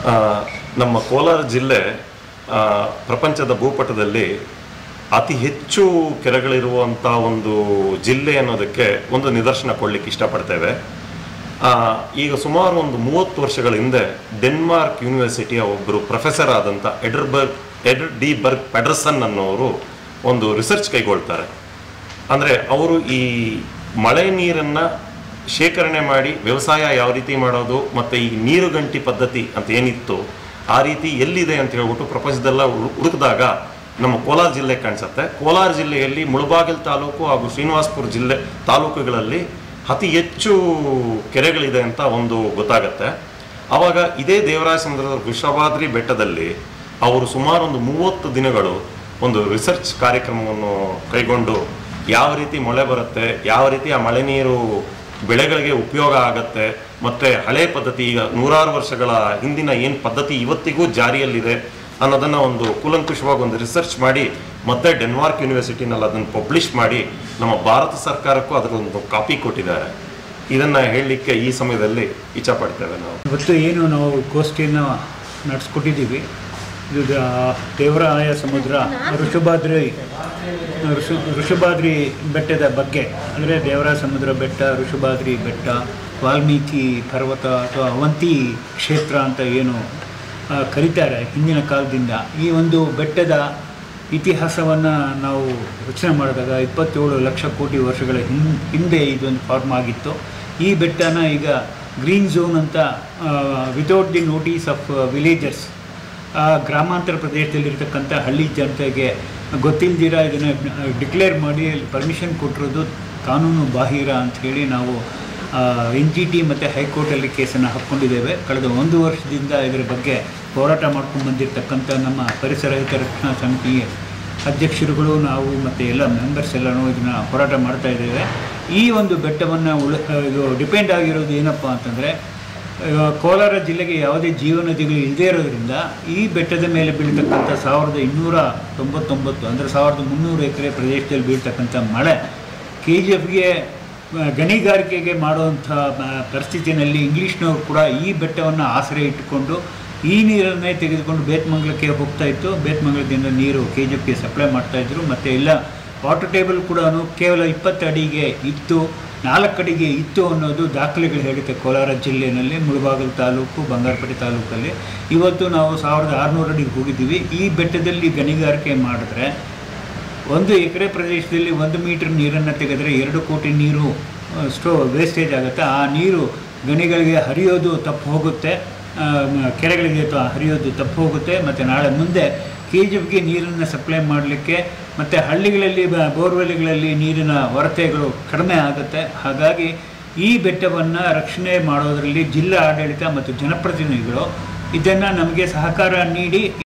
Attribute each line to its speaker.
Speaker 1: ಆ, ನಮ್ಮ ಕೋಲಾರ ಜಿಲ್ಲೆ ಆ, ಪ್ರಪಂಚದ ಭೂಪಟದಲ್ಲಿ ಅತಿ ಹೆಚ್ಚು ಕೆರೆಗಳಿರುವಂಥ ಒಂದು ಜಿಲ್ಲೆ ಅನ್ನೋದಕ್ಕೆ ಒಂದು ನಿದರ್ಶನ ಕೊಡ್ಲಿಕ್ಕೆ ಇಷ್ಟಪಡ್ತೇವೆ ಆ, ಈಗ ಸುಮಾರು ಒಂದು ಮೂವತ್ತು ವರ್ಷಗಳ ಹಿಂದೆ ಡೆನ್ಮಾರ್ಕ್ ಯೂನಿವರ್ಸಿಟಿಯ ಒಬ್ಬರು ಪ್ರೊಫೆಸರ್ ಆದಂಥ ಎಡರ್ಬರ್ಗ್ ಎಡರ್ ಡಿ ಬರ್ಗ್ ಪೆಡರ್ಸನ್ ಅನ್ನೋರು ಒಂದು ರಿಸರ್ಚ್ ಕೈಗೊಳ್ತಾರೆ ಅಂದರೆ ಅವರು ಈ ಮಳೆ ನೀರನ್ನು ಶೇಖರಣೆ ಮಾಡಿ ವ್ಯವಸಾಯ ಯಾವ ರೀತಿ ಮಾಡೋದು ಮತ್ತು ಈ ನೀರು ಗಂಟಿ ಪದ್ಧತಿ ಅಂತ ಏನಿತ್ತು ಆ ರೀತಿ ಎಲ್ಲಿದೆ ಅಂತ ಹೇಳ್ಬಿಟ್ಟು ಪ್ರಪಂಚದೆಲ್ಲ ಹುಡು- ಹುಡುಕಿದಾಗ ನಮ್ಮ ಕೋಲಾರ ಜಿಲ್ಲೆ ಕಾಣಿಸುತ್ತೆ ಕೋಲಾರ ಜಿಲ್ಲೆಯಲ್ಲಿ ಮುಳಬಾಗಿಲು ತಾಲೂಕು ಹಾಗೂ ಶ್ರೀನಿವಾಸಪುರ ಜಿಲ್ಲೆ ತಾಲೂಕುಗಳಲ್ಲಿ ಅತಿ ಹೆಚ್ಚು ಕೆರೆಗಳಿದೆ ಅಂತ ಒಂದು ಗೊತ್ತಾಗತ್ತೆ ಆವಾಗ ಇದೇ ದೇವರಾಯ ಸಮುದ್ರದ ವೃಷಭಾದ್ರಿ ಬೆಟ್ಟದಲ್ಲಿ ಅವರು ಸುಮಾರು ಒಂದು ಮೂವತ್ತು ದಿನಗಳು ಒಂದು ರಿಸರ್ಚ್ ಕಾರ್ಯಕ್ರಮವನ್ನು ಕೈಗೊಂಡು ಯಾವ ರೀತಿ ಮಳೆ ಬರುತ್ತೆ ಯಾವ ರೀತಿ ಆ ಮಳೆ ನೀರು ಬೆಳೆಗಳಿಗೆ ಉಪಯೋಗ ಆಗತ್ತೆ ಮತ್ತೆ ಹಳೆ ಪದ್ಧತಿ ಈಗ ನೂರಾರು ವರ್ಷಗಳ ಹಿಂದಿನ ಏನು ಪದ್ಧತಿ ಇವತ್ತಿಗೂ ಜಾರಿಯಲ್ಲಿದೆ ಅನ್ನೋದನ್ನ ಒಂದು ಕೂಲಂಕುಷವಾಗಿ ಒಂದು ರಿಸರ್ಚ್ ಮಾಡಿ ಮತ್ತೆ ಡೆನ್ಮಾರ್ಕ್ ಯೂನಿವರ್ಸಿಟಿನಲ್ಲಿ ಅದನ್ನು ಪಬ್ಲಿಷ್ ಮಾಡಿ ನಮ್ಮ ಭಾರತ ಸರ್ಕಾರಕ್ಕೂ ಅದರ ಒಂದು ಕಾಪಿ ಕೊಟ್ಟಿದ್ದಾರೆ ಇದನ್ನ ಹೇಳಲಿಕ್ಕೆ ಈ ಸಮಯದಲ್ಲಿ ಇಚ್ಛಪಡ್ತೇವೆ ನಾವು
Speaker 2: ಇವತ್ತು ಏನು ನಾವು ಗೋಷ್ಠಿಯನ್ನು ನಡೆಸ್ಕೊಟ್ಟಿದ್ದೀವಿ ಇದು ದ- ದೇವರಾಯ ಸಮುದ್ರ ಋಷಭಾದ್ರಿ ಋಷ ಋಷಭಾದ್ರಿ ಬೆಟ್ಟದ ಬಗ್ಗೆ ಅಂದರೆ ದೇವರಾಯ ಸಮುದ್ರ ಬೆಟ್ಟ ಋಷಭಾದ್ರಿ ಬೆಟ್ಟ ವಾಲ್ಮೀಕಿ ಪರ್ವತ ಅಥವಾ ಅವಂತಿ ಕ್ಷೇತ್ರ ಅಂತ ಏನು ಆ, ಕರೀತಾರೆ ಹಿಂದಿನ ಕಾಲದಿಂದ ಈ ಒಂದು ಬೆಟ್ಟದ ಇತಿಹಾಸವನ್ನು ನಾವು ರಚನೆ ಮಾಡಿದಾಗ ಇಪ್ಪತ್ತೇಳು ಲಕ್ಷ ಕೋಟಿ ವರ್ಷಗಳ ಹಿಂ ಹಿಂದೆ ಇದೊಂದು ಫಾರ್ಮ್ ಆಗಿತ್ತು ಈ ಬೆಟ್ಟನ ಈಗ ಗ್ರೀನ್ ಝೋನ್ ಅಂತ without the notice of villagers ಗ್ರಾಮಾಂತರ ಪ್ರದೇಶದಲ್ಲಿರ್ತಕ್ಕಂಥ ಹಳ್ಳಿ ಜನತೆಗೆ ಗೊತ್ತಿಲ್ದಿರ ಇದನ್ನು ಡಿಕ್ಲೇರ್ ಮಾಡಿ ಪರ್ಮಿಷನ್ ಕೊಟ್ಟಿರೋದು ಕಾನೂನು ಬಾಹಿರ ಅಂಥೇಳಿ ನಾವು ಎನ್ ಜಿ ಟಿ ಮತ್ತು ಹೈಕೋರ್ಟಲ್ಲಿ ಕೇಸನ್ನು ಹಾಕ್ಕೊಂಡಿದ್ದೇವೆ ಕಳೆದ ಒಂದು ವರ್ಷದಿಂದ ಇದರ ಬಗ್ಗೆ ಹೋರಾಟ ಮಾಡ್ಕೊಂಡು ಬಂದಿರತಕ್ಕಂಥ ನಮ್ಮ ಪರಿಸರ ಹಿತರಕ್ಷಣಾ ಸಮಿತಿ ಅಧ್ಯಕ್ಷರುಗಳು ನಾವು ಮತ್ತು ಎಲ್ಲ ಮೆಂಬರ್ಸ್ ಎಲ್ಲನೂ ಇದನ್ನು ಹೋರಾಟ ಮಾಡ್ತಾ ಇದ್ದೇವೆ ಈ ಒಂದು ಬೆಟ್ಟವನ್ನು ಉಳ ಇದು ಡಿಪೆಂಡ್ ಆಗಿರೋದು ಏನಪ್ಪ ಅಂತಂದರೆ ಕೋಲಾರ ಜಿಲ್ಲೆಗೆ ಯಾವುದೇ ಜೀವನದಿಗಳು ಇಲ್ಲದೇ ಇರೋದ್ರಿಂದ ಈ ಬೆಟ್ಟದ ಮೇಲೆ ಬೀಳ್ತಕ್ಕಂಥ ಸಾವಿರದ ಇನ್ನೂರ ತೊಂಬತ್ತೊಂಬತ್ತು ಅಂದರೆ ಸಾವಿರದ ಮುನ್ನೂರು ಎಕರೆ ಪ್ರದೇಶದಲ್ಲಿ ಬೀಳ್ತಕ್ಕಂಥ ಮಳೆ ಕೆ ಜಿ ಎಫ್ಗೆ ಗಣಿಗಾರಿಕೆಗೆ ಮಾಡುವಂಥ ಆ, ಪರಿಸ್ಥಿತಿಯಲ್ಲಿ ಇಂಗ್ಲೀಷ್ನವರು ಕೂಡ ಈ ಬೆಟ್ಟವನ್ನು ಆಶ್ರಯ ಇಟ್ಟುಕೊಂಡು ಈ ನೀರನ್ನೇ ತೆಗೆದುಕೊಂಡು ಬೇತ್ಮಂಗ್ಲಕ್ಕೆ ಹೋಗ್ತಾ ಇತ್ತು ಬೇತ್ಮಂಗ್ಲದಿಂದ ನೀರು ಕೆ ಜಿ ಎಫ್ಗೆ ಸಪ್ಲೈ ಮಾಡ್ತಾಯಿದ್ರು ಮತ್ತು ಎಲ್ಲ ವಾಟರ್ ಟೇಬಲ್ ಕೂಡ ಕೇವಲ ಇಪ್ಪತ್ತು ಅಡಿಗೆ ಇತ್ತು ನಾಲ್ಕು ಅಡಿಗೆ ಇತ್ತು ಅನ್ನೋದು ದಾಖಲೆಗಳು ಹೇಳುತ್ತೆ ಕೋಲಾರ ಜಿಲ್ಲೆಯಲ್ಲಿ ಮುಳಬಾಗಿಲು ತಾಲೂಕು ಬಂಗಾರಪೇಟೆ ತಾಲೂಕಲ್ಲಿ ಇವತ್ತು ನಾವು ಸಾವಿರದ ಆರುನೂರು ಅಡಿಗೆ ಹೋಗಿದ್ದೀವಿ ಈ ಬೆಟ್ಟದಲ್ಲಿ ಗಣಿಗಾರಿಕೆ ಮಾಡಿದ್ರೆ ಒಂದು ಎಕರೆ ಪ್ರದೇಶದಲ್ಲಿ ಒಂದು ಮೀಟರ್ ನೀರನ್ನು ತೆಗೆದರೆ ಎರಡು ಕೋಟಿ ನೀರು ಆ, ಸ್ಟೋ ವೇಸ್ಟೇಜ್ ಆಗುತ್ತೆ ಆ ನೀರು ಗಣಿಗಳಿಗೆ ಹರಿಯೋದು ತಪ್ಪು ಹೋಗುತ್ತೆ ಆ, ಮ- ಕೆರೆಗಳಿಗೆ ಅಥವಾ ಹರಿಯೋದು ತಪ್ಪು ಹೋಗುತ್ತೆ ಮತ್ತು ನಾಳೆ ಮುಂದೆ ಕೆ ಜಿ ಎಫ್ಗೆ ನೀರನ್ನು ಸಪ್ಲೈ ಮಾಡಲಿಕ್ಕೆ ಮತ್ತು ಹಳ್ಳಿಗಳಲ್ಲಿ ಬ- ಬೋರ್ವೆಲ್ಗಳಲ್ಲಿ ನೀರಿನ ಕೊರತೆಗಳು ಕಡಿಮೆ ಆಗುತ್ತೆ ಹಾಗಾಗಿ ಈ ಬೆಟ್ಟವನ್ನು ರಕ್ಷಣೆ ಮಾಡೋದರಲ್ಲಿ ಜಿಲ್ಲಾ ಆಡಳಿತ ಮತ್ತು ಜನಪ್ರತಿನಿಧಿಗಳು ಇದನ್ನು ನಮಗೆ ಸಹಕಾರ ನೀಡಿ